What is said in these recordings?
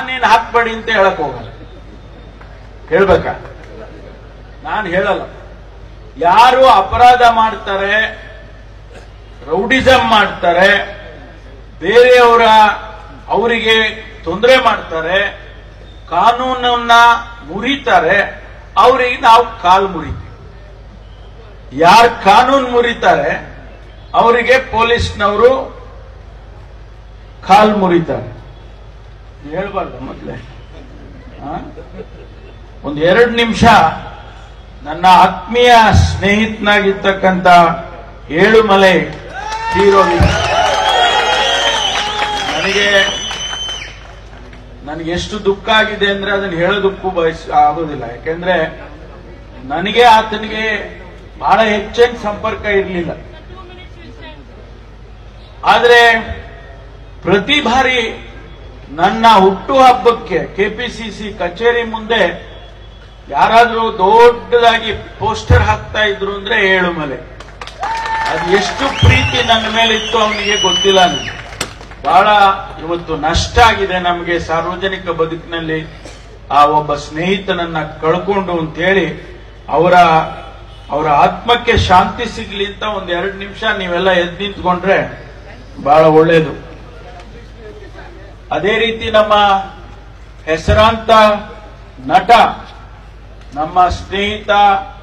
ನಾನೇನ್ ಹಾಕ್ಬೇಡಿ ಅಂತ ಹೇಳಕ್ ಹೋಗಲ್ಲ ಹೇಳ್ಬೇಕಾ ನಾನು ಹೇಳಲ್ಲ ಯಾರು ಅಪರಾಧ ಮಾಡ್ತಾರೆ ರೌಡಿಸಂ ಮಾಡ್ತಾರೆ ಬೇರೆಯವರ ಅವರಿಗೆ ತೊಂದರೆ ಮಾಡ್ತಾರೆ ಕಾನೂನನ್ನ ಮುರಿತಾರೆ ಅವರಿಗೆ ನಾವು ಕಾಲು ಮುರಿತೀವಿ ಯಾರು ಕಾನೂನು ಮುರಿತಾರೆ ಅವರಿಗೆ ಪೊಲೀಸ್ನವರು ಕಾಲ್ ಮುರಿತಾರೆ ಹೇಳ್ಬಾರ್ದು ಮೊದಲೇ ಒಂದು ಎರಡು ನಿಮಿಷ ನನ್ನ ಆತ್ಮೀಯ ಸ್ನೇಹಿತನಾಗಿರ್ತಕ್ಕಂಥ ಏಳುಮಲೆ ಹೀರೋ ನನಗೆ ನನಗೆ ಎಷ್ಟು ದುಃಖ ಆಗಿದೆ ಅಂದ್ರೆ ಅದನ್ನ ಹೇಳೋದಕ್ಕೂ ಬಯಸ್ ಆಗೋದಿಲ್ಲ ಯಾಕೆಂದ್ರೆ ನನಗೆ ಆತನಿಗೆ ಬಹಳ ಹೆಚ್ಚಿನ ಸಂಪರ್ಕ ಇರಲಿಲ್ಲ ಆದ್ರೆ ಪ್ರತಿ ಬಾರಿ ನನ್ನ ಹುಟ್ಟು ಹಬ್ಬಕ್ಕೆ ಕೆಪಿಸಿಸಿ ಕಚೇರಿ ಮುಂದೆ ಯಾರಾದ್ರೂ ದೊಡ್ಡದಾಗಿ ಪೋಸ್ಟರ್ ಹಾಕ್ತಾ ಇದ್ರು ಅಂದ್ರೆ ಏಳುಮಲೆ ಅದು ಎಷ್ಟು ಪ್ರೀತಿ ನನ್ನ ಮೇಲೆ ಇತ್ತು ಅವನಿಗೆ ಗೊತ್ತಿಲ್ಲ ನನಗೆ ಬಹಳ ಇವತ್ತು ನಷ್ಟ ಆಗಿದೆ ನಮಗೆ ಸಾರ್ವಜನಿಕ ಬದುಕಿನಲ್ಲಿ ಆ ಒಬ್ಬ ಸ್ನೇಹಿತನನ್ನ ಕಳ್ಕೊಂಡು ಅಂತೇಳಿ ಅವರ ಅವರ ಆತ್ಮಕ್ಕೆ ಶಾಂತಿ ಸಿಗ್ಲಿ ಅಂತ ಒಂದ್ ಎರಡು ನಿಮಿಷ ನೀವೆಲ್ಲ ಎದ್ದು ನಿಂತ್ಕೊಂಡ್ರೆ ಬಹಳ ಒಳ್ಳೇದು ಅದೇ ರೀತಿ ನಮ್ಮ ಹೆಸರಾಂತ ನಟ ನಮ್ಮ ಸ್ನೇಹಿತ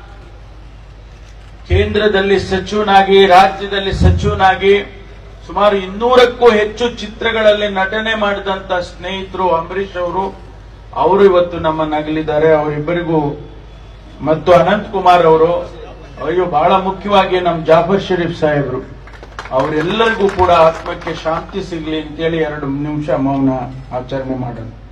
ಕೇಂದ್ರದಲ್ಲಿ ಸಚಿವನಾಗಿ ರಾಜ್ಯದಲ್ಲಿ ಸಚಿವನಾಗಿ ಸುಮಾರು ಇನ್ನೂರಕ್ಕೂ ಹೆಚ್ಚು ಚಿತ್ರಗಳಲ್ಲಿ ನಟನೆ ಮಾಡಿದಂತ ಸ್ನೇಹಿತರು ಅಂಬರೀಷ್ ಅವರು ಅವರು ಇವತ್ತು ನಮ್ಮ ನಗಲಿದ್ದಾರೆ ಅವರಿಬ್ಬರಿಗೂ ಮತ್ತು ಅನಂತ್ ಕುಮಾರ್ ಅವರು ಅಯ್ಯೋ ಬಹಳ ಮುಖ್ಯವಾಗಿ ನಮ್ಮ ಜಾಫರ್ ಶರೀಫ್ ಸಾಹೇಬರು ಅವರೆಲ್ಲರಿಗೂ ಕೂಡ ಆತ್ಮಕ್ಕೆ ಶಾಂತಿ ಸಿಗಲಿ ಅಂತೇಳಿ ಎರಡು ನಿಮಿಷ ಮೌನ ಆಚರಣೆ ಮಾಡೋಣ